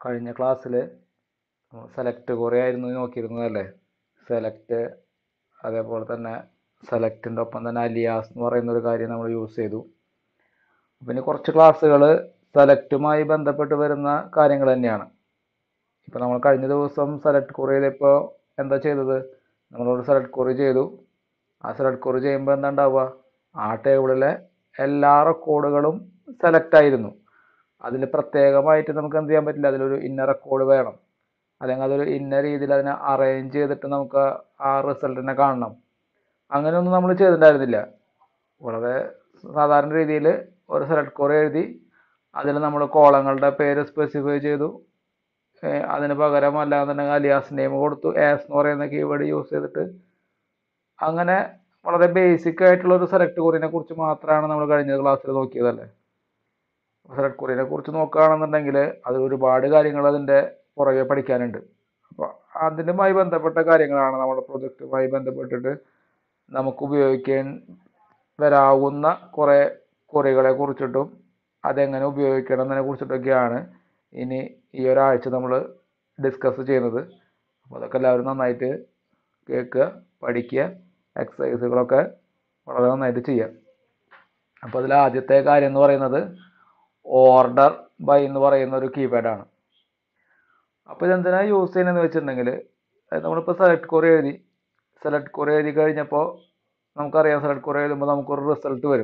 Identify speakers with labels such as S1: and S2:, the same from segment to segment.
S1: കഴിഞ്ഞ ക്ലാസ്സിൽ സെലക്ട് കുറേ ആയിരുന്നു നോക്കിയിരുന്നതല്ലേ സെലക്ട് അതേപോലെ തന്നെ സെലക്റ്റിൻ്റെ ഒപ്പം തന്നെ അലിയാസ് എന്ന് പറയുന്ന ഒരു കാര്യം നമ്മൾ യൂസ് ചെയ്തു പിന്നെ കുറച്ച് ക്ലാസ്സുകൾ സെലക്റ്റുമായി ബന്ധപ്പെട്ട് വരുന്ന കാര്യങ്ങൾ തന്നെയാണ് ഇപ്പോൾ നമ്മൾ കഴിഞ്ഞ ദിവസം സെലക്ട് കുറയിൽ ഇപ്പോൾ എന്താ ചെയ്തത് നമ്മളോട് സെലക്ട് കുറി ചെയ്തു ആ സെലക്ട് കുറി ചെയ്യുമ്പോൾ എന്താ ഉണ്ടാവുക ആ ടേബിളിലെ എല്ലാ റെക്കോർഡുകളും സെലക്ട് ആയിരുന്നു അതിൽ പ്രത്യേകമായിട്ട് നമുക്ക് എന്ത് ചെയ്യാൻ പറ്റില്ല അതിലൊരു ഇന്ന റെക്കോർഡ് വേണം അല്ലെങ്കിൽ അതൊരു ഇന്ന രീതിയിൽ അതിനെ അറേഞ്ച് ചെയ്തിട്ട് നമുക്ക് ആ റിസൾട്ടിനെ കാണണം അങ്ങനെയൊന്നും നമ്മൾ ചെയ്തിട്ടുണ്ടായിരുന്നില്ല വളരെ സാധാരണ രീതിയിൽ ഒരു സെലക്ട് കോഡ് എഴുതി അതിൽ നമ്മൾ കോളങ്ങളുടെ പേര് സ്പെസിഫൈ ചെയ്തു ഏഹ് അതിന് പകരം അല്ലാന്നുണ്ടെങ്കിൽ അലിയാസ് നെയിം കൊടുത്തു ആസ് എന്ന് പറയുന്ന കീവേഡ് യൂസ് ചെയ്തിട്ട് അങ്ങനെ വളരെ ബേസിക് ആയിട്ടുള്ള ഒരു സെലക്ട് കോറിനെ കുറിച്ച് മാത്രമാണ് നമ്മൾ കഴിഞ്ഞ ക്ലാസ്സിൽ നോക്കിയതല്ലേ സെലക്ട് കോറിനെ കുറിച്ച് നോക്കുകയാണെന്നുണ്ടെങ്കിൽ അത് ഒരുപാട് കാര്യങ്ങൾ അതിൻ്റെ പുറകെ പഠിക്കാനുണ്ട് അപ്പോൾ അതിനുമായി ബന്ധപ്പെട്ട കാര്യങ്ങളാണ് നമ്മുടെ പ്രൊജക്റ്റുമായി ബന്ധപ്പെട്ടിട്ട് നമുക്ക് ഉപയോഗിക്കാൻ വരാവുന്ന കുറേ കുറികളെ കുറിച്ചിട്ടും അതെങ്ങനെ ഉപയോഗിക്കണം എന്നതിനെ കുറിച്ചിട്ടൊക്കെയാണ് ഇനി ഈ ഒരാഴ്ച നമ്മൾ ഡിസ്കസ് ചെയ്യുന്നത് അപ്പോൾ അതൊക്കെ എല്ലാവരും നന്നായിട്ട് കേൾക്കുക പഠിക്കുക എക്സസൈസുകളൊക്കെ വളരെ നന്നായിട്ട് ചെയ്യുക അപ്പോൾ അതിൽ ആദ്യത്തെ കാര്യം എന്ന് പറയുന്നത് ഓർഡർ ബൈ എന്ന് പറയുന്ന ഒരു കീപാഡാണ് അപ്പോൾ ഇതെന്തിനാണ് യൂസ് ചെയ്യുന്നതെന്ന് വെച്ചിട്ടുണ്ടെങ്കിൽ നമ്മളിപ്പോൾ സെലക്ട് കോറി എഴുതി സെലക്ട് കോറി എഴുതി കഴിഞ്ഞപ്പോൾ നമുക്കറിയാം സെലക്ട് കോറി എഴുതുമ്പോൾ നമുക്കൊരു റിസൾട്ട് വരും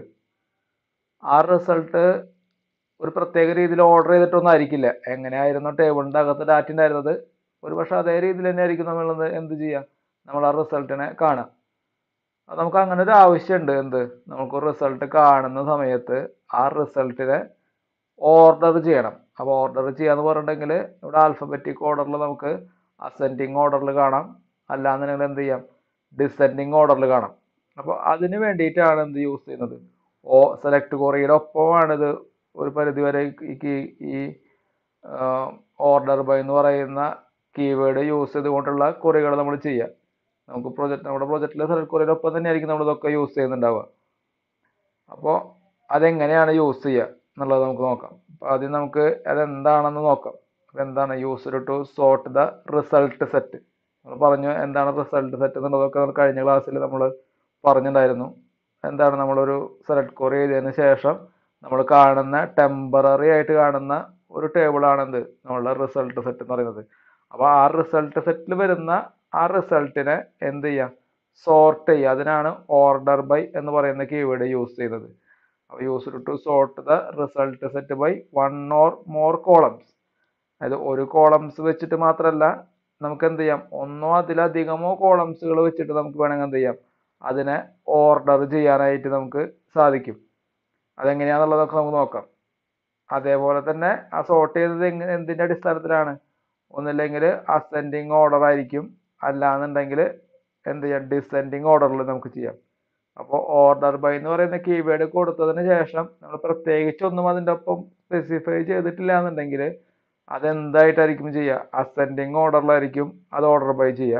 S1: ആ റിസൾട്ട് ഒരു പ്രത്യേക രീതിയിൽ ഓർഡർ ചെയ്തിട്ടൊന്നും ആയിരിക്കില്ല എങ്ങനെയായിരുന്നു ടേബിളിൻ്റെ അകത്ത് ഡാറ്റ ഉണ്ടായിരുന്നത് ഒരു പക്ഷേ അതേ രീതിയിൽ തന്നെ ആയിരിക്കും നമ്മൾ എന്ത് ചെയ്യുക നമ്മൾ ആ റിസൾട്ടിനെ കാണാം അത് നമുക്ക് അങ്ങനെ ഒരു ആവശ്യമുണ്ട് എന്ത് നമുക്ക് റിസൾട്ട് കാണുന്ന സമയത്ത് ആ റിസൾട്ടിനെ ഓർഡർ ചെയ്യണം അപ്പോൾ ഓർഡർ ചെയ്യാന്ന് പറഞ്ഞിട്ടുണ്ടെങ്കിൽ ഇവിടെ ആൽഫബറ്റിക് ഓർഡറിൽ നമുക്ക് അസെൻഡിങ് ഓർഡറിൽ കാണാം അല്ലാന്നുണ്ടെങ്കിൽ എന്ത് ചെയ്യാം ഡിസെൻഡിങ് ഓർഡറിൽ കാണാം അപ്പോൾ അതിന് വേണ്ടിയിട്ടാണ് എന്ത് യൂസ് ചെയ്യുന്നത് ഓ സെലക്ട് കോറിയുടെ ഒപ്പമാണ് ഇത് ഒരു പരിധി വരെ ഈ കീ- ഈ ഓർഡർ ബൈ എന്ന് പറയുന്ന കീവേഡ് യൂസ് ചെയ്തുകൊണ്ടുള്ള കുറികൾ നമ്മൾ ചെയ്യുക നമുക്ക് പ്രൊജക്ട് നമ്മുടെ പ്രൊജക്റ്റിലെ സെലക്ട് കുറിയുടെ ഒപ്പം തന്നെയായിരിക്കും നമ്മൾ ഇതൊക്കെ യൂസ് ചെയ്യുന്നുണ്ടാവുക അപ്പോൾ അതെങ്ങനെയാണ് യൂസ് ചെയ്യുക എന്നുള്ളത് നമുക്ക് നോക്കാം അപ്പോൾ ആദ്യം നമുക്ക് അതെന്താണെന്ന് നോക്കാം അതെന്താണ് user to sort the result set നമ്മൾ പറഞ്ഞു എന്താണ് റിസൾട്ട് സെറ്റ് എന്നുള്ളതൊക്കെ നമ്മൾ കഴിഞ്ഞ ക്ലാസ്സിൽ നമ്മൾ പറഞ്ഞിട്ടുണ്ടായിരുന്നു എന്താണ് നമ്മളൊരു സെലക്ട് കോറി ചെയ്തതിന് ശേഷം നമ്മൾ കാണുന്ന ടെമ്പററി ആയിട്ട് കാണുന്ന ഒരു ടേബിളാണ് എന്ത് നമ്മളുടെ റിസൾട്ട് സെറ്റ് എന്ന് പറയുന്നത് അപ്പോൾ ആ റിസൾട്ട് സെറ്റിൽ വരുന്ന ആ റിസൾട്ടിനെ എന്ത് ചെയ്യാം സോർട്ട് ചെയ്യുക അതിനാണ് ഓർഡർ ബൈ എന്ന് പറയുന്ന കീവേഡ് യൂസ് ചെയ്യുന്നത് അപ്പോൾ use to sort the result set by one or more columns അതായത് ഒരു കോളംസ് വെച്ചിട്ട് മാത്രമല്ല നമുക്ക് എന്ത് ചെയ്യാം ഒന്നോ അതിലധികമോ കോളംസുകൾ വെച്ചിട്ട് നമുക്ക് വേണമെങ്കിൽ എന്ത് ചെയ്യാം അതിനെ ഓർഡർ ചെയ്യാനായിട്ട് നമുക്ക് സാധിക്കും അതെങ്ങനെയാണെന്നുള്ളതൊക്കെ നമുക്ക് നോക്കാം അതേപോലെ തന്നെ ആ സോർട്ട് ചെയ്തത് എങ്ങനെ എന്തിൻ്റെ അടിസ്ഥാനത്തിലാണ് ഒന്നില്ലെങ്കിൽ അസെൻഡിങ് ഓർഡർ ആയിരിക്കും അല്ലാന്നുണ്ടെങ്കിൽ എന്ത് ചെയ്യാം ഡിസെൻഡിങ് ഓർഡറിൽ നമുക്ക് ചെയ്യാം അപ്പോൾ ഓർഡർ ബൈ എന്ന് പറയുന്ന കീവേഡ് കൊടുത്തതിന് ശേഷം നമ്മൾ പ്രത്യേകിച്ചൊന്നും അതിൻ്റെ ഒപ്പം സ്പെസിഫൈ ചെയ്തിട്ടില്ല എന്നുണ്ടെങ്കിൽ അതെന്തായിട്ടായിരിക്കും ചെയ്യുക അസെൻഡിങ് ഓർഡറിലായിരിക്കും അത് ഓർഡർ ബൈ ചെയ്യുക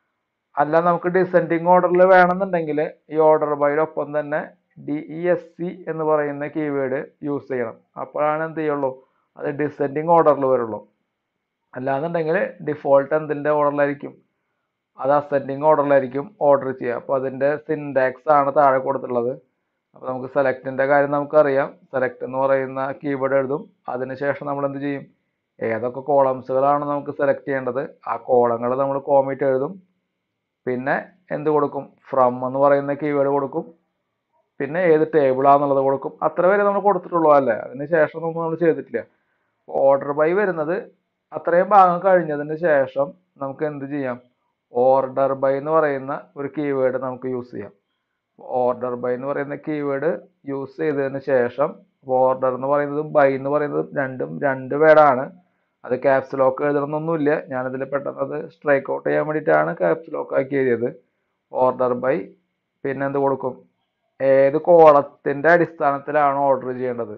S1: അല്ല നമുക്ക് ഡിസെൻഡിങ് ഓർഡറിൽ വേണമെന്നുണ്ടെങ്കിൽ ഈ ഓർഡർ ബൈയുടെ ഒപ്പം തന്നെ ഡി ഇ എസ് സി എന്ന് പറയുന്ന കീവേഡ് യൂസ് ചെയ്യണം അപ്പോഴാണ് എന്ത് ചെയ്യുള്ളൂ അത് ഡിസെൻഡിങ് ഓർഡറിൽ വരുള്ളൂ അല്ലാന്നുണ്ടെങ്കിൽ ഡിഫോൾട്ട് എന്തിൻ്റെ ഓർഡറിലായിരിക്കും അത് അസെൻഡിങ് ഓർഡറിലായിരിക്കും ഓർഡർ ചെയ്യുക അപ്പോൾ അതിൻ്റെ സിൻടാക്സ് ആണ് താഴെ കൊടുത്തിട്ടുള്ളത് അപ്പോൾ നമുക്ക് സെലക്റ്റിൻ്റെ കാര്യം നമുക്കറിയാം സെലക്ട് എന്ന് പറയുന്ന കീവേഡ് എഴുതും അതിനുശേഷം നമ്മൾ എന്ത് ചെയ്യും ഏതൊക്കെ കോളംസുകളാണ് നമുക്ക് സെലക്ട് ചെയ്യേണ്ടത് ആ കോളങ്ങൾ നമ്മൾ കോമിറ്റ് എഴുതും പിന്നെ എന്ത് കൊടുക്കും ഫ്രം എന്ന് പറയുന്ന കീവേഡ് കൊടുക്കും പിന്നെ ഏത് ടേബിളാന്നുള്ളത് കൊടുക്കും അത്ര വരെ നമ്മൾ കൊടുത്തിട്ടുള്ളൂ അല്ലേ അതിന് ശേഷം ഒന്നും നമ്മൾ ചെയ്തിട്ടില്ല ഓർഡർ ബൈ വരുന്നത് അത്രയും ഭാഗം കഴിഞ്ഞതിന് ശേഷം നമുക്ക് എന്ത് ചെയ്യാം ഓർഡർ ബൈ എന്ന് പറയുന്ന ഒരു കീവേഡ് നമുക്ക് യൂസ് ചെയ്യാം ഓർഡർ ബൈ എന്ന് പറയുന്ന കീവേഡ് യൂസ് ചെയ്തതിന് ശേഷം ഓർഡർ എന്ന് പറയുന്നതും ബൈ എന്ന് പറയുന്നതും രണ്ടും രണ്ട് വേർഡാണ് അത് ക്യാപ്സ് ലോക്ക് എഴുതണമെന്നൊന്നുമില്ല ഞാനിതിൽ പെട്ടെന്ന് അത് സ്ട്രൈക്ക് ഔട്ട് ചെയ്യാൻ വേണ്ടിയിട്ടാണ് ക്യാപ്സ് ലോക്ക് ആക്കി എഴുതിയത് ഓർഡർ ബൈ പിന്നെ എന്ത് കൊടുക്കും ഏത് കോളത്തിൻ്റെ അടിസ്ഥാനത്തിലാണ് ഓർഡർ ചെയ്യേണ്ടത്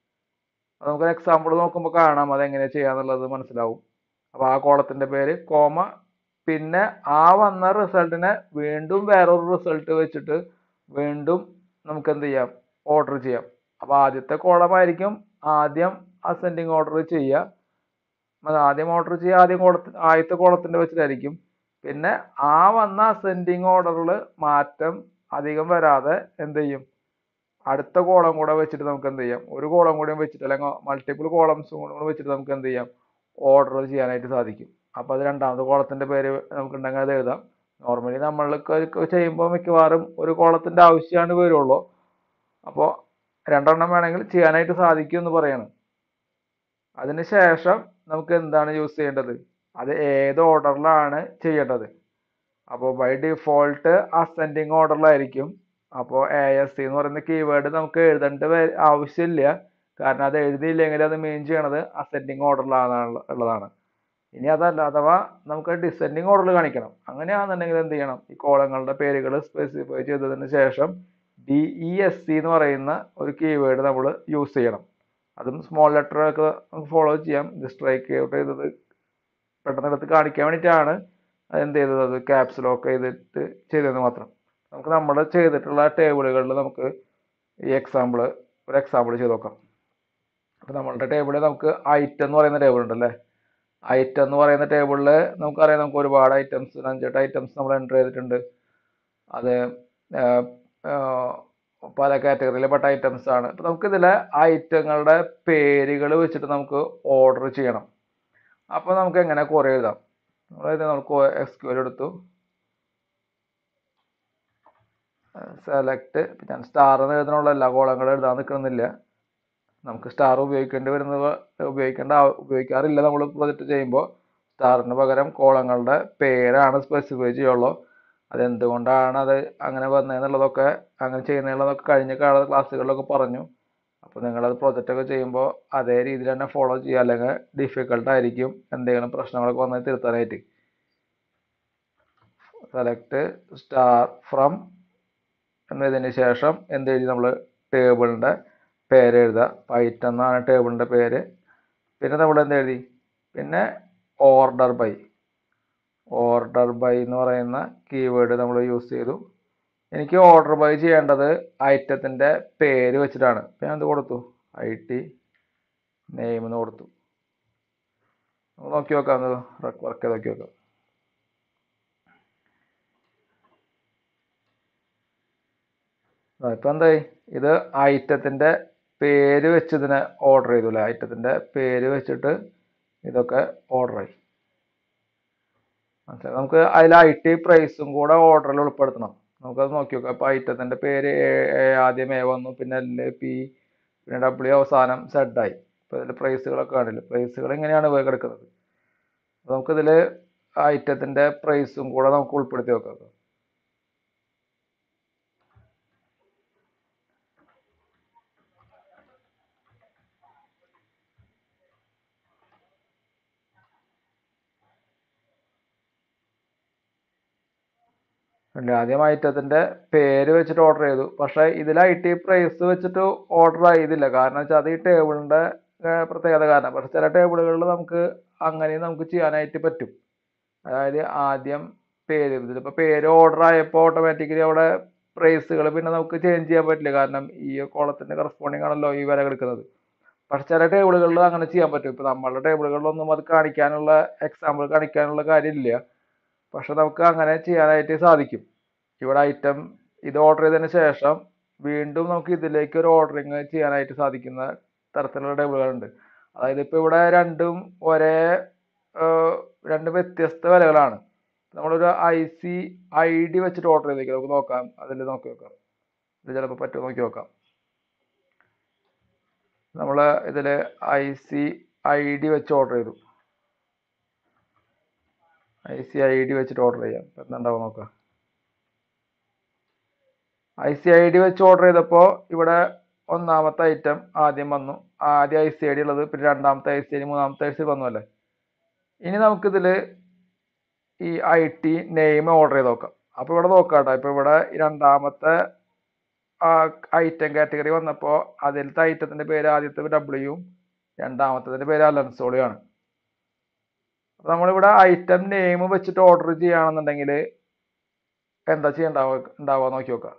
S1: അത് നമുക്കൊരു എക്സാമ്പിൾ നോക്കുമ്പോൾ കാണാം അതെങ്ങനെ ചെയ്യാന്നുള്ളത് മനസ്സിലാവും അപ്പോൾ ആ കോളത്തിൻ്റെ പേര് കോമ പിന്നെ ആ വന്ന റിസൾട്ടിനെ വീണ്ടും വേറൊരു റിസൾട്ട് വെച്ചിട്ട് വീണ്ടും നമുക്ക് എന്ത് ചെയ്യാം ഓർഡർ ചെയ്യാം അപ്പോൾ ആദ്യത്തെ കോളമായിരിക്കും ആദ്യം അസെൻഡിങ് ഓർഡർ ചെയ്യുക അത് ആദ്യം ഓർഡർ ചെയ്യുക ആദ്യം കോളത്തി ആദ്യത്തെ കോളത്തിൻ്റെ വെച്ചിട്ടായിരിക്കും പിന്നെ ആ വന്ന അസെൻഡിങ് ഓർഡറിൽ മാറ്റം അധികം വരാതെ എന്ത് ചെയ്യും അടുത്ത കോളം കൂടെ വെച്ചിട്ട് നമുക്ക് എന്ത് ചെയ്യാം ഒരു കോളം കൂടി വെച്ചിട്ട് അല്ലെങ്കിൽ മൾട്ടിപ്പിൾ കോളംസും കൂടെ വെച്ചിട്ട് നമുക്ക് എന്ത് ചെയ്യാം ഓർഡർ ചെയ്യാനായിട്ട് സാധിക്കും അപ്പോൾ അത് രണ്ടാമത്തെ കോളത്തിൻ്റെ പേര് നമുക്ക് ഉണ്ടെങ്കിൽ അത് എഴുതാം നോർമലി നമ്മൾക്ക് ചെയ്യുമ്പോൾ മിക്കവാറും ഒരു കോളത്തിൻ്റെ ആവശ്യമാണ് വരുള്ളൂ അപ്പോൾ രണ്ടെണ്ണം വേണമെങ്കിൽ ചെയ്യാനായിട്ട് സാധിക്കും എന്ന് പറയാണ് അതിന് ശേഷം നമുക്ക് എന്താണ് യൂസ് ചെയ്യേണ്ടത് അത് ഏത് ഓർഡറിലാണ് ചെയ്യേണ്ടത് അപ്പോൾ ബൈ ഡിഫോൾട്ട് അസെൻഡിങ് ഓർഡറിലായിരിക്കും അപ്പോൾ എ എസ് സി എന്ന് പറയുന്ന കീവേഡ് നമുക്ക് എഴുതേണ്ട വേ- ആവശ്യമില്ല കാരണം അത് എഴുതിയില്ലെങ്കിൽ അത് മീൻ ചെയ്യണത് അസെൻഡിങ് ഓർഡറിലാണ് ഉള്ളതാണ് ഇനി അതല്ല അഥവാ നമുക്ക് ഡിസെൻഡിങ് ഓർഡറിൽ കാണിക്കണം അങ്ങനെയാണെന്നുണ്ടെങ്കിൽ എന്ത് ചെയ്യണം ഈ കോളങ്ങളുടെ പേരുകൾ സ്പെസിഫൈ ചെയ്തതിന് ശേഷം ഡി ഇ എസ് സി എന്ന് പറയുന്ന ഒരു കീവേഡ് നമ്മൾ യൂസ് ചെയ്യണം അതും സ്മോൾ ലെറ്റർ ഒക്കെ നമുക്ക് ഫോളോ ചെയ്യാം ഇത് സ്ട്രൈക്ക് ഔട്ട് ചെയ്തത് പെട്ടെന്ന് എടുത്ത് കാണിക്കാൻ വേണ്ടിയിട്ടാണ് അത് എന്ത് ചെയ്തത് അത് ക്യാപ്സ് ലോക്ക് ചെയ്തിട്ട് ചെയ്തതെന്ന് മാത്രം നമുക്ക് നമ്മൾ ചെയ്തിട്ടുള്ള ടേബിളുകളിൽ നമുക്ക് ഈ എക്സാമ്പിൾ ഒരു എക്സാമ്പിൾ ചെയ്ത് നോക്കാം അപ്പോൾ നമ്മളുടെ ടേബിളിൽ നമുക്ക് ഐറ്റം എന്ന് പറയുന്ന ടേബിൾ ഉണ്ടല്ലേ ഐറ്റം എന്ന് പറയുന്ന ടേബിളിൽ നമുക്കറിയാം നമുക്ക് ഒരുപാട് ഐറ്റംസ് അഞ്ചെട്ട് ഐറ്റംസ് നമ്മൾ എൻ്റർ ചെയ്തിട്ടുണ്ട് അത് ആഹ്, ആഹ്, പല കാറ്റഗറിയിലെ പെട്ട ഐറ്റംസ് ആണ് അപ്പോൾ നമുക്ക് ഇതിലെ ഐറ്റങ്ങളുടെ പേരുകൾ വെച്ചിട്ട് നമുക്ക് ഓർഡർ ചെയ്യണം അപ്പോൾ നമുക്ക് എങ്ങനെ കുറേ എഴുതാം അതായത് നമുക്ക് എസ് ക്യു എൽ എടുത്തു സെലക്ട് ഞാൻ സ്റ്റാർ എന്ന് എഴുതണുള്ള എല്ലാ കോളങ്ങളും എഴുതാൻ നിൽക്കുന്നില്ല നമുക്ക് സ്റ്റാർ ഉപയോഗിക്കേണ്ടി വരുന്നത് ഉപയോഗിക്കേണ്ട ആവ- ഉപയോഗിക്കാറില്ല നമ്മൾ പ്രൊജക്റ്റ് ചെയ്യുമ്പോൾ സ്റ്റാറിന് പകരം കോളങ്ങളുടെ പേരാണ് സ്പെസിഫൈ ചെയ്യുള്ളൂ അതെന്തുകൊണ്ടാണ് അത് അങ്ങനെ വന്നതെന്നുള്ളതൊക്കെ അങ്ങനെ ചെയ്യുന്നതിനുള്ളതൊക്കെ കഴിഞ്ഞ കാല ക്ലാസ്സുകളിലൊക്കെ പറഞ്ഞു അപ്പോൾ നിങ്ങളത് project ഒക്കെ ചെയ്യുമ്പോൾ അതേ രീതിയിൽ തന്നെ ഫോളോ ചെയ്യുക അല്ലെങ്കിൽ ഡിഫിക്കൽട്ട് ആയിരിക്കും എന്തെങ്കിലും പ്രശ്നങ്ങളൊക്കെ വന്നാൽ തിരുത്താനായിട്ട് സെലക്ട് സ്റ്റാർ ഫ്രം എന്നതിന് ശേഷം എന്ത് എഴുതി നമ്മൾ ടേബിളിൻ്റെ പേര് എഴുതുക ഐറ്റം എന്നാണ് ടേബിളിൻ്റെ പേര് പിന്നെ നമ്മൾ എന്ത് എഴുതി പിന്നെ ഓർഡർ ബൈ ഓർഡർ ബൈ എന്ന് പറയുന്ന കീവേഡ് നമ്മൾ യൂസ് ചെയ്തു എനിക്ക് ഓർഡർ ബൈ ചെയ്യേണ്ടത് ഐറ്റത്തിൻ്റെ പേര് വെച്ചിട്ടാണ് അപ്പോൾ ഞാൻ എന്ത് കൊടുത്തു ഐ ടി നെയിം എന്ന് കൊടുത്തു നമുക്ക് നോക്കി നോക്കാം വർക്ക് ചെയ്ത് നോക്കി നോക്കാം ഇപ്പം എന്തായി ഇത് ഐറ്റത്തിൻ്റെ പേര് വെച്ച് ഇതിനെ ഓർഡർ ചെയ്തു അല്ലേ ഐറ്റത്തിൻ്റെ പേര് വെച്ചിട്ട് ഇതൊക്കെ ഓർഡർ ആയി മനസ്സിലായി നമുക്ക് അതിൽ ഐ ടി പ്രൈസും കൂടെ ഓർഡറിൽ ഉൾപ്പെടുത്തണം നമുക്കത് നോക്കി നോക്കാം അപ്പോൾ ഐറ്റത്തിൻ്റെ പേര് എ- എ- ആദ്യം എ വന്നു പിന്നെ എൽ പി പിന്നെ ഡബ്ല്യു അവസാനം സെഡ് ആയി ഇപ്പോൾ ഇതിൽ പ്രൈസുകളൊക്കെ കാണില്ല പ്രൈസുകൾ ഇങ്ങനെയാണ് പോയി കിടക്കുന്നത് അപ്പോൾ നമുക്കിതിൽ ഐറ്റത്തിൻ്റെ പ്രൈസും കൂടെ നമുക്ക് ഉൾപ്പെടുത്തി നോക്കാം ഉണ്ട് ആദ്യം ഐറ്റത്തിൻ്റെ പേര് വെച്ചിട്ട് ഓർഡർ ചെയ്തു പക്ഷേ ഇതിൽ ഐ ടി പ്രൈസ് വെച്ചിട്ട് ഓർഡർ ആയതില്ല കാരണം വെച്ചാൽ അത് ഈ ടേബിളിൻ്റെ പ്രത്യേകത കാരണം പക്ഷേ ചില ടേബിളുകളിൽ നമുക്ക് അങ്ങനെ നമുക്ക് ചെയ്യാനായിട്ട് പറ്റും അതായത് ആദ്യം പേര് ഇതിലിപ്പോൾ പേര് ഓർഡർ ആയപ്പോൾ ഓട്ടോമാറ്റിക്കലി അവിടെ പ്രൈസുകൾ പിന്നെ നമുക്ക് ചേഞ്ച് ചെയ്യാൻ പറ്റില്ല കാരണം ഈ കോളത്തിൻ്റെ കറസ്പോണ്ടിങ് ആണല്ലോ ഈ വില എടുക്കുന്നത് പക്ഷെ ചില ടേബിളുകളിൽ അങ്ങനെ ചെയ്യാൻ പറ്റും ഇപ്പോൾ നമ്മളുടെ ടേബിളുകളിലൊന്നും അത് കാണിക്കാനുള്ള എക്സാമ്പിൾ കാണിക്കാനുള്ള കാര്യമില്ല പക്ഷെ നമുക്ക് അങ്ങനെ ചെയ്യാനായിട്ട് സാധിക്കും ഇവിടെ ഐറ്റം ഇത് ഓർഡർ ചെയ്തതിന് ശേഷം വീണ്ടും നമുക്ക് ഇതിലേക്ക് ഒരു ഓർഡറിങ് ചെയ്യാനായിട്ട് സാധിക്കുന്ന തരത്തിലുള്ള ടേബിളുകളുണ്ട് അതായത് ഇപ്പോൾ ഇവിടെ രണ്ടും ഒരേ ഏഹ്, രണ്ട് വ്യത്യസ്ത വിലകളാണ് നമ്മളൊരു ഐ സി ഐ ഡി വെച്ചിട്ട് ഓർഡർ ചെയ്തേക്കാം നമുക്ക് നോക്കാം അതിൽ നോക്കി നോക്കാം ഇത് ചിലപ്പോൾ പറ്റുമോ നോക്കി നോക്കാം നമ്മൾ ഇതിൽ ഐ സി ഐ ഡി വെച്ച് ഓർഡർ ചെയ്തു ഐ സി ഐ ഡി വെച്ചിട്ട് ഓർഡർ ചെയ്യാം ഇപ്പം എന്താണ്ടാവും നോക്കാം ഐ സി ഐ ഡി വെച്ച് ഓർഡർ ചെയ്തപ്പോൾ ഇവിടെ ഒന്നാമത്തെ ഐറ്റം ആദ്യം വന്നു ആദ്യം ഐ സി ഐ ഡി ഉള്ളത് പിന്നെ രണ്ടാമത്തെ ഐ സി ഐ ഡി മൂന്നാമത്തെ ഐ സി വന്നു അല്ലേ ഇനി നമുക്കിതിൽ ഈ ഐ ടി നെയിം ഓർഡർ ചെയ്ത് നോക്കാം അപ്പോൾ ഇവിടെ നോക്കാം കേട്ടോ ഇപ്പോൾ ഇവിടെ ഈ രണ്ടാമത്തെ ഐറ്റം കാറ്റഗറി വന്നപ്പോൾ അതിലത്തെ ഐറ്റത്തിൻ്റെ പേര് ആദ്യത്തെ ഡബ്ല്യൂയും രണ്ടാമത്തതിൻ്റെ പേര് അലൻസോളിയാണ് അപ്പോൾ നമ്മളിവിടെ ഐറ്റം നെയിം വെച്ചിട്ട് ഓർഡർ ചെയ്യുകയാണെന്നുണ്ടെങ്കിൽ എന്താ ചെയ്യണ്ടാവുക ഉണ്ടാവുക നോക്കി നോക്കാം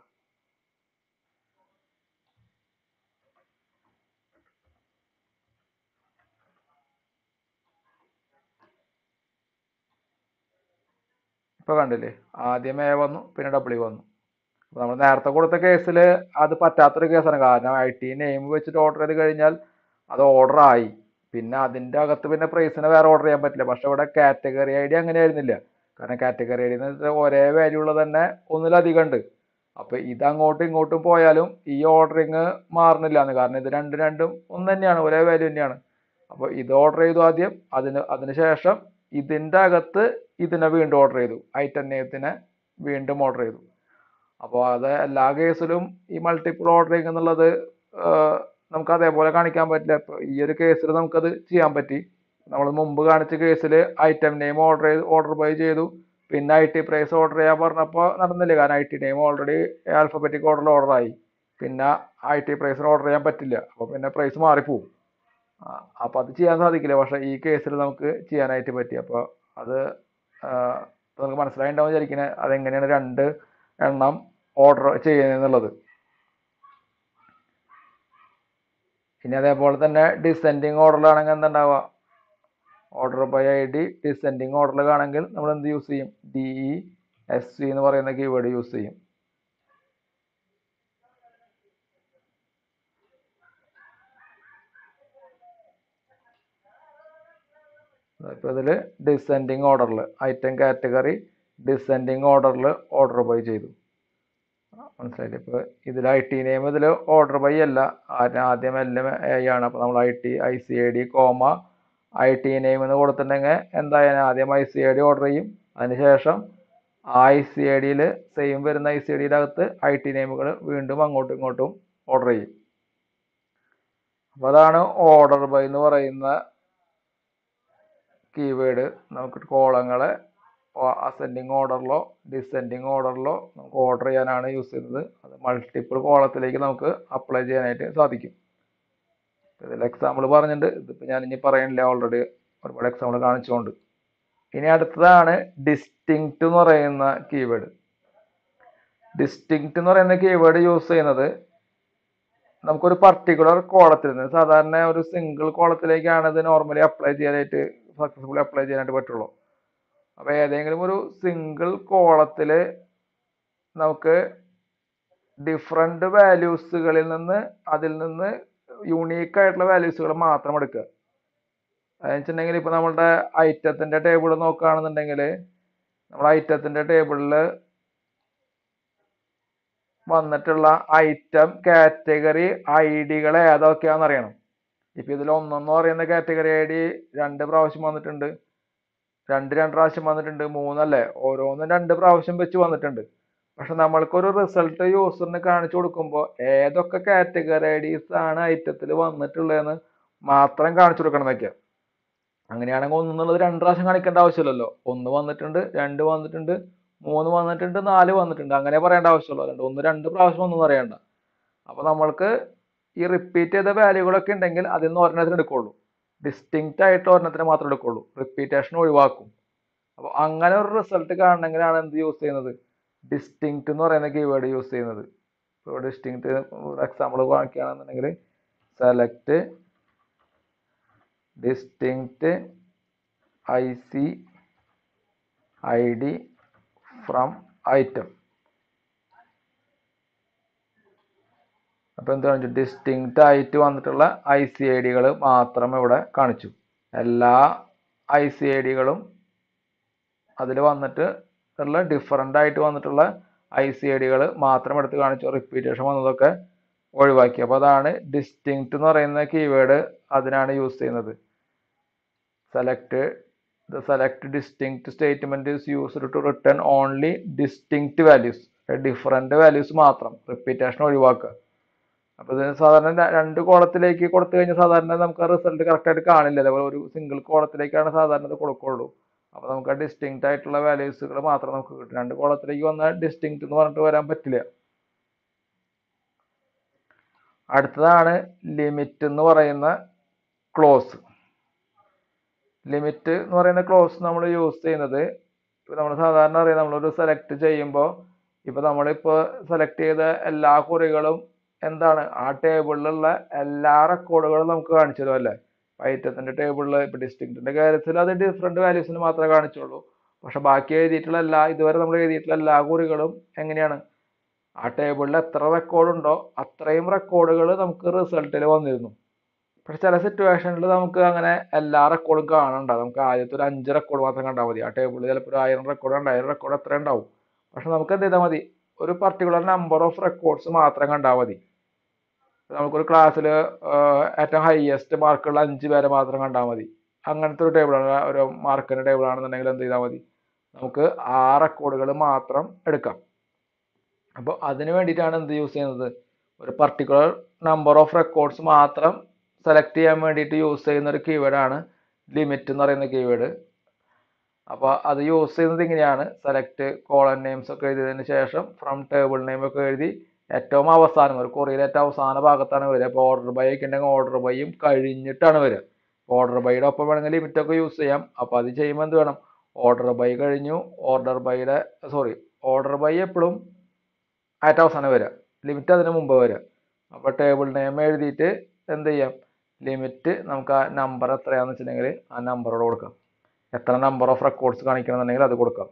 S1: ഇപ്പോൾ കണ്ടില്ലേ ആദ്യം എ വന്നു പിന്നെ ഡബ്ല്യു വന്നു അപ്പോൾ നമ്മൾ നേരത്തെ കൊടുത്ത കേസിൽ അത് പറ്റാത്തൊരു കേസാണ് കാരണം ഐ ടി നെയിം വെച്ചിട്ട് ഓർഡർ ചെയ്ത് കഴിഞ്ഞാൽ അത് ഓർഡർ ആയി പിന്നെ അതിൻ്റെ അകത്ത് പിന്നെ പ്രൈസിനെ വേറെ ഓർഡർ ചെയ്യാൻ പറ്റില്ല പക്ഷെ ഇവിടെ കാറ്റഗറി ഐ ഡി അങ്ങനെ ആയിരുന്നില്ല കാരണം കാറ്റഗറി ഐ ഡി എന്ന് വെച്ചാൽ ഒരേ വാല്യൂ ഉള്ളത് തന്നെ ഒന്നിലധികം ഉണ്ട് അപ്പോൾ ഇത് അങ്ങോട്ടും ഇങ്ങോട്ടും പോയാലും ഈ ഓർഡറിങ് മാറുന്നില്ല എന്ന് കാരണം ഇത് രണ്ടും രണ്ടും ഒന്ന് തന്നെയാണ് ഒരേ വാല്യൂ തന്നെയാണ് അപ്പോൾ ഇത് ഓർഡർ ചെയ്തു ആദ്യം അതിന് അതിന് ശേഷം ഇതിൻ്റെ അകത്ത് ഇതിനെ വീണ്ടും ഓർഡർ ചെയ്തു ഐറ്റം നെയ്ത്തിനെ വീണ്ടും ഓർഡർ ചെയ്തു അപ്പോൾ അത് എല്ലാ കേസിലും ഈ മൾട്ടിപ്പിൾ ഓർഡറിങ് എന്നുള്ളത് ആഹ് നമുക്ക് അതേപോലെ കാണിക്കാൻ പറ്റില്ല ഇപ്പോൾ ഈ ഒരു കേസിൽ നമുക്കത് ചെയ്യാൻ പറ്റി നമ്മൾ മുമ്പ് കാണിച്ച കേസിൽ ഐറ്റം നെയിം ഓർഡർ ചെയ്ത് ഓർഡർ ബൈ ചെയ്തു പിന്നെ ഐ ടി പ്രൈസ് ഓർഡർ ചെയ്യാൻ പറഞ്ഞപ്പോൾ നടന്നില്ല കാരണം item name already alphabetic ഓർഡറിൽ ഓർഡർ ആയി പിന്നെ ഐ ടി പ്രൈസിന് ഓർഡർ ചെയ്യാൻ പറ്റില്ല അപ്പോൾ പിന്നെ പ്രൈസ് മാറിപ്പോവും അപ്പോൾ അത് ചെയ്യാൻ സാധിക്കില്ല പക്ഷേ ഈ കേസിൽ നമുക്ക് ചെയ്യാനായിട്ട് പറ്റി അപ്പോൾ അത് ആഹ് നമുക്ക് മനസ്സിലായിട്ടുണ്ടാവും വിചാരിക്കുന്നത് അതെങ്ങനെയാണ് രണ്ട് എണ്ണം ഓർഡർ ചെയ്യുന്നതെന്നുള്ളത് ഇനി അതേപോലെ തന്നെ ഡിസെൻഡിങ് ഓർഡറിലാണെങ്കിൽ എന്തുണ്ടാവുക order by I D descending ഓർഡറിലാണെങ്കിൽ നമ്മൾ എന്ത് യൂസ് ചെയ്യും ഡി ഇ എസ് സി എന്ന് പറയുന്ന കീവേഡ് യൂസ് ചെയ്യും ഇപ്പോൾ ഇതിൽ ഡിസെൻഡിങ് ഓർഡറിൽ ഐറ്റം കാറ്റഗറി ഡിസെൻഡിങ് ഓർഡറിൽ ഓർഡർ ബൈ ചെയ്തു മനസ്സിലായില്ലേ ഇപ്പോൾ ഇതിൽ ഐ ടി നെയിം ഇതിൽ ഓർഡർ ബൈ അല്ല ആദ്യം ആദ്യം എല്ലാം എ ആണ് അപ്പോൾ നമ്മൾ item I C I D comma item name എന്ന് കൊടുത്തിട്ടുണ്ടെങ്കിൽ എന്തായാലും ആദ്യം I C I D order ചെയ്യും അതിനുശേഷം ആ ഐ സി ഐ ഡിയിൽ സെയിം വരുന്ന ഐ സി ഐ ഡിയുടെ അകത്ത് ഐ ടി നെയിമുകൾ വീണ്ടും അങ്ങോട്ടും ഇങ്ങോട്ടും ഓർഡർ ചെയ്യും അപ്പോൾ അതാണ് ഓർഡർ ബൈ എന്ന് പറയുന്ന കീവേഡ് നമുക്ക് കോളങ്ങളെ അസെൻഡിങ് ഓർഡറിലോ ഡിസെൻഡിങ് ഓർഡറിലോ നമുക്ക് ഓർഡർ ചെയ്യാനാണ് യൂസ് ചെയ്യുന്നത് അത് മൾട്ടിപ്പിൾ കോളത്തിലേക്ക് നമുക്ക് അപ്ലൈ ചെയ്യാനായിട്ട് സാധിക്കും ഇതിൽ എക്സാമ്പിൾ പറഞ്ഞിട്ടുണ്ട് ഇതിപ്പോൾ ഞാൻ ഇനി പറയണില്ല ഓൾറെഡി ഒരുപാട് എക്സാമ്പിൾ കാണിച്ചുകൊണ്ട് ഇനി അടുത്തതാണ് ഡിസ്റ്റിങ്ക്റ്റ് എന്ന് പറയുന്ന കീവേഡ് ഡിസ്റ്റിങ്ക്റ്റ് എന്ന് പറയുന്ന കീവേഡ് യൂസ് ചെയ്യുന്നത് നമുക്കൊരു പർട്ടിക്കുലർ കോളത്തിൽ നിന്ന് സാധാരണ ഒരു സിംഗിൾ കോളത്തിലേക്കാണ് ഇത് നോർമലി അപ്ലൈ ചെയ്യാനായിട്ട് സക്സസ്ഫുള്ളി അപ്ലൈ ചെയ്യാനായിട്ട് പറ്റുള്ളൂ അപ്പോൾ ഏതെങ്കിലും ഒരു സിംഗിൾ കോളത്തിൽ നമുക്ക് ഡിഫറെൻ്റ് വാല്യൂസുകളിൽ നിന്ന് അതിൽ നിന്ന് യൂണീക്ക് ആയിട്ടുള്ള വാല്യൂസുകൾ മാത്രം എടുക്കുക അതെന്ന് വെച്ചിട്ടുണ്ടെങ്കിൽ ഇപ്പോൾ നമ്മളുടെ ഐറ്റത്തിൻ്റെ ടേബിൾ നോക്കുകയാണെന്നുണ്ടെങ്കിൽ നമ്മൾ ഐറ്റത്തിൻ്റെ ടേബിളിൽ വന്നിട്ടുള്ള ഐറ്റം കാറ്റഗറി ഐ ഡികൾ ഏതൊക്കെയാണെന്ന് അറിയണം ഇപ്പം ഇതിൽ ഒന്നെന്ന് പറയുന്ന കാറ്റഗറി ഐ ഡി രണ്ട് പ്രാവശ്യം വന്നിട്ടുണ്ട് രണ്ട് രണ്ട് പ്രാവശ്യം വന്നിട്ടുണ്ട് മൂന്നല്ലേ ഓരോന്നും രണ്ട് പ്രാവശ്യം വെച്ച് വന്നിട്ടുണ്ട് പക്ഷെ നമ്മൾക്കൊരു റിസൾട്ട് യൂസറിന് കാണിച്ചു കൊടുക്കുമ്പോൾ ഏതൊക്കെ കാറ്റഗറി ഐ ഡീസ് ആണ് ഐറ്റത്തിൽ വന്നിട്ടുള്ളതെന്ന് മാത്രം കാണിച്ചു കൊടുക്കണം എന്നൊക്കെ അങ്ങനെയാണെങ്കിൽ ഒന്നെന്നുള്ളത് രണ്ട് പ്രാവശ്യം കാണിക്കേണ്ട ആവശ്യമില്ലല്ലോ ഒന്ന് വന്നിട്ടുണ്ട് രണ്ട് വന്നിട്ടുണ്ട് മൂന്ന് വന്നിട്ടുണ്ട് നാല് വന്നിട്ടുണ്ട് അങ്ങനെ പറയേണ്ട ആവശ്യമുള്ളൂ അല്ലാണ്ട് ഒന്ന് രണ്ട് പ്രാവശ്യം ഒന്നും അറിയണ്ട അപ്പോൾ നമ്മൾക്ക് ഈ റിപ്പീറ്റ് ചെയ്ത വാല്യൂകളൊക്കെ ഉണ്ടെങ്കിൽ അതിൽ നിന്ന് ഒരെണ്ണത്തിന് എടുക്കുള്ളൂ ഡിസ്റ്റിങ്ക്റ്റ് ആയിട്ട് ഒരെണ്ണത്തിന് മാത്രമേ എടുക്കുള്ളൂ റിപ്പീറ്റേഷൻ ഒഴിവാക്കും അപ്പോൾ അങ്ങനെ ഒരു റിസൾട്ട് കാണണമെങ്കിലാണ് എന്ത് യൂസ് ചെയ്യുന്നത് ഡിസ്റ്റിങ്ക്റ്റ് എന്ന് പറയുന്ന കീവേഡ് യൂസ് ചെയ്യുന്നത് ഇപ്പോൾ ഡിസ്റ്റിങ്ക്റ്റ് എക്സാമ്പിൾ കാണിക്കുകയാണെന്നുണ്ടെങ്കിൽ select distinct I C I D from item അപ്പോൾ എന്ത് കാണിച്ചു ഡിസ്റ്റിങ്ക്റ്റ് ആയിട്ട് വന്നിട്ടുള്ള ഐ സി ഐ ഡികൾ മാത്രം ഇവിടെ കാണിച്ചു എല്ലാ ഐ സി ഐ ഡികളും അതിൽ വന്നിട്ട് ഉള്ള ഡിഫറൻ്റ് ആയിട്ട് വന്നിട്ടുള്ള ഐ സി ഐ ഡികൾ മാത്രം എടുത്ത് കാണിച്ചു റിപ്പീറ്റേഷൻ വന്നതൊക്കെ ഒഴിവാക്കി അപ്പോൾ അതാണ് ഡിസ്റ്റിങ്ക്റ്റ് എന്ന് പറയുന്ന കീവേഡ് അതിനാണ് യൂസ് ചെയ്യുന്നത് select the select distinct statement is used to return only distinct values different values മാത്രം റിപ്പീറ്റേഷൻ ഒഴിവാക്കുക അപ്പോൾ ഇത് സാധാരണ ര- രണ്ട് കോളത്തിലേക്ക് കൊടുത്തു കഴിഞ്ഞാൽ സാധാരണ നമുക്ക് ആ റിസൾട്ട് കറക്റ്റായിട്ട് കാണില്ലല്ലോ അപ്പോൾ ഒരു സിംഗിൾ കോളത്തിലേക്കാണ് സാധാരണ ഇത് കൊടുക്കുള്ളൂ അപ്പോൾ നമുക്ക് ആ ഡിസ്റ്റിങ്ക്റ്റ് ആയിട്ടുള്ള വാല്യൂസുകൾ മാത്രം നമുക്ക് കിട്ടും രണ്ട് കോളത്തിലേക്ക് വന്നാൽ ഡിസ്റ്റിങ്ക്റ്റ് എന്ന് പറഞ്ഞിട്ട് വരാൻ പറ്റില്ല അടുത്തതാണ് ലിമിറ്റ് എന്ന് പറയുന്ന ക്ലോസ് ലിമിറ്റ് എന്ന് പറയുന്ന ക്ലോസ് നമ്മൾ യൂസ് ചെയ്യുന്നത് ഇപ്പോൾ നമ്മൾ സാധാരണ അറിയാം നമ്മളൊരു സെലക്ട് ചെയ്യുമ്പോൾ ഇപ്പോൾ നമ്മളിപ്പോൾ സെലക്ട് ചെയ്ത എല്ലാ കുറികളും എന്താണ് ആ ടേബിളിലുള്ള എല്ലാ റെക്കോർഡുകളും നമുക്ക് കാണിച്ചു തരും അല്ലേ ഐറ്റത്തിൻ്റെ ടേബിളിൽ ഇപ്പോൾ ഡിസ്ട്രിക്റ്റിൻ്റെ കാര്യത്തിൽ അത് ഡിഫറെൻറ്റ് വാല്യൂസിന് മാത്രമേ കാണിച്ചുള്ളൂ പക്ഷെ ബാക്കി എഴുതിയിട്ടുള്ള എല്ലാ ഇതുവരെ നമ്മൾ എഴുതിയിട്ടുള്ള എല്ലാ കുറികളും എങ്ങനെയാണ് ആ ടേബിളിൽ എത്ര റെക്കോർഡ് ഉണ്ടോ അത്രയും റെക്കോർഡുകൾ നമുക്ക് റിസൾട്ടിൽ വന്നിരുന്നു പക്ഷെ ചില സിറ്റുവേഷനിൽ നമുക്ക് അങ്ങനെ എല്ലാ റെക്കോർഡും കാണണ്ട നമുക്ക് ആദ്യത്തെ ഒരു അഞ്ച് റെക്കോർഡ് മാത്രം കണ്ടാൽ മതി ആ ടേബിളിൽ ചിലപ്പോൾ ഒരു ആയിരം റെക്കോർഡ് രണ്ടായിരം റെക്കോർഡ് എത്ര ഉണ്ടാവും പക്ഷെ നമുക്ക് എന്ത് ചെയ്താൽ മതി ഒരു പർട്ടിക്കുലർ നമ്പർ ഓഫ് റെക്കോർഡ്സ് മാത്രം കണ്ടാൽ മതി നമുക്കൊരു ക്ലാസ്സിൽ ഏറ്റവും ഹയസ്റ്റ് മാർക്കുള്ള അഞ്ച് പേരെ മാത്രം കണ്ടാൽ മതി അങ്ങനത്തെ ഒരു ടേബിളാണ് ഒരു മാർക്കിൻ്റെ ടേബിൾ ആണെന്നുണ്ടെങ്കിൽ എന്ത് ചെയ്താൽ മതി നമുക്ക് ആ റെക്കോർഡുകൾ മാത്രം എടുക്കാം അപ്പോൾ അതിന് വേണ്ടിയിട്ടാണ് എന്ത് യൂസ് ചെയ്യുന്നത് ഒരു പർട്ടിക്കുലർ നമ്പർ ഓഫ് റെക്കോർഡ്സ് മാത്രം സെലക്ട് ചെയ്യാൻ വേണ്ടിയിട്ട് യൂസ് ചെയ്യുന്ന ഒരു കീവേഡാണ് ലിമിറ്റ് എന്ന് പറയുന്ന കീവേഡ് അപ്പോൾ അത് യൂസ് ചെയ്യുന്നത് ഇങ്ങനെയാണ് സെലക്ട് കോളൻ നെയിംസ് ഒക്കെ എഴുതിയതിന് ശേഷം ഫ്രം ടേബിൾ നെയിം ഒക്കെ എഴുതി ഏറ്റവും അവസാനം ഒരു കൊറിയയിൽ ഏറ്റവും അവസാന ഭാഗത്താണ് വരിക അപ്പോൾ ഓർഡർ ബൈ ഒക്കെ ഉണ്ടെങ്കിൽ ഓർഡർ ബൈയും കഴിഞ്ഞിട്ടാണ് വരിക ഓർഡർ ബൈയുടെ ഒപ്പം വേണമെങ്കിൽ ലിമിറ്റ് ഒക്കെ യൂസ് ചെയ്യാം അപ്പോൾ അത് ചെയ്യുമ്പോൾ എന്ത് വേണം ഓർഡർ ബൈ കഴിഞ്ഞു ഓർഡർ ബൈയുടെ സോറി ഓർഡർ ബൈ എപ്പോഴും ഏറ്റവും അവസാനം വരിക ലിമിറ്റ് അതിന് മുമ്പ് വരിക അപ്പോൾ ടേബിൾ നെയിം എഴുതിയിട്ട് എന്ത് ചെയ്യാം ലിമിറ്റ് നമുക്ക് ആ നമ്പർ എത്രയാണെന്ന് വെച്ചിട്ടുണ്ടെങ്കിൽ ആ നമ്പറോട് കൊടുക്കാം എത്ര നമ്പർ ഓഫ് റെക്കോർഡ്സ് കാണിക്കണമെന്നുണ്ടെങ്കിൽ അത് കൊടുക്കാം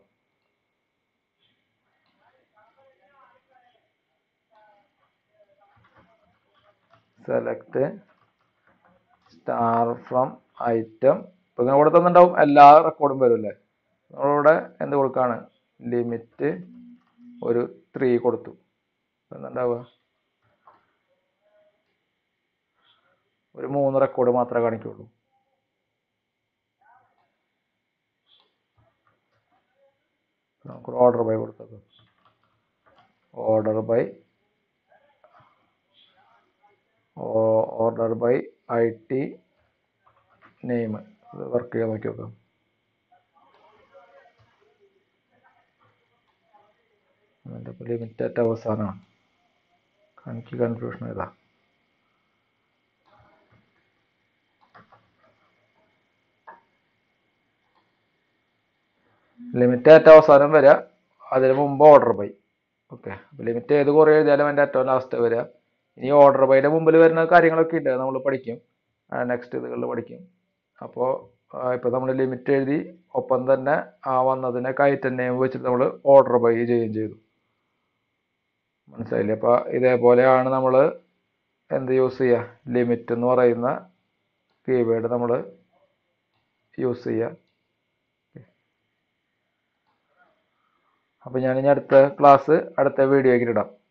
S1: സെലക്ട് സ്റ്റാർ ഫ്രം ഐറ്റം ഇപ്പം ഇങ്ങനെ ഇവിടെ തന്നിട്ടുണ്ടാവും എല്ലാ റെക്കോർഡും വരും അല്ലേ നമ്മളിവിടെ എന്ത് കൊടുക്കാണ് ലിമിറ്റ് ഒരു ത്രീ കൊടുത്തു എന്തുണ്ടാവുക ഒരു മൂന്ന് റെക്കോർഡ് മാത്രമേ കാണിക്കുള്ളൂ നമുക്ക് ഓർഡർ ബൈ കൊടുത്തത് order by order by item name ഇത് വർക്ക് ചെയ്യാൻ നോക്കി നോക്കാം അതിൻ്റെ ഇപ്പോൾ ലിമിറ്റഡ് അവസാനമാണ് എനിക്ക് കൺഫ്യൂഷൻ ഇതാ ലിമിറ്റ് ഏറ്റവും അവസാനം വരിക അതിന് മുമ്പ് ഓർഡർ ബൈ ഓക്കെ അപ്പോൾ ലിമിറ്റ് ഏത് കുറേ എഴുതിയാലും അതിൻ്റെ ഏറ്റവും ലാസ്റ്റ് വരിക ഇനി ഓർഡർ ബൈയുടെ മുമ്പിൽ വരുന്ന കാര്യങ്ങളൊക്കെ ഉണ്ട് നമ്മൾ പഠിക്കും നെക്സ്റ്റ് ഇതുകളിൽ പഠിക്കും അപ്പോൾ ഇപ്പോൾ നമ്മൾ ലിമിറ്റ് എഴുതി ഒപ്പം തന്നെ ആ വന്നതിനെ കയറ്റൻ നെയിം വെച്ചിട്ട് നമ്മൾ ഓർഡർ ബൈ ചെയ്യുകയും ചെയ്തു മനസ്സിലായില്ലേ അപ്പോൾ ഇതേപോലെയാണ് നമ്മൾ എന്ത് യൂസ് ചെയ്യുക ലിമിറ്റ് എന്ന് പറയുന്ന കീവേഡ് നമ്മൾ യൂസ് ചെയ്യുക അപ്പോൾ ഞാനിനി അടുത്ത ക്ലാസ് അടുത്ത വീഡിയോയ്ക്ക് ഇടാം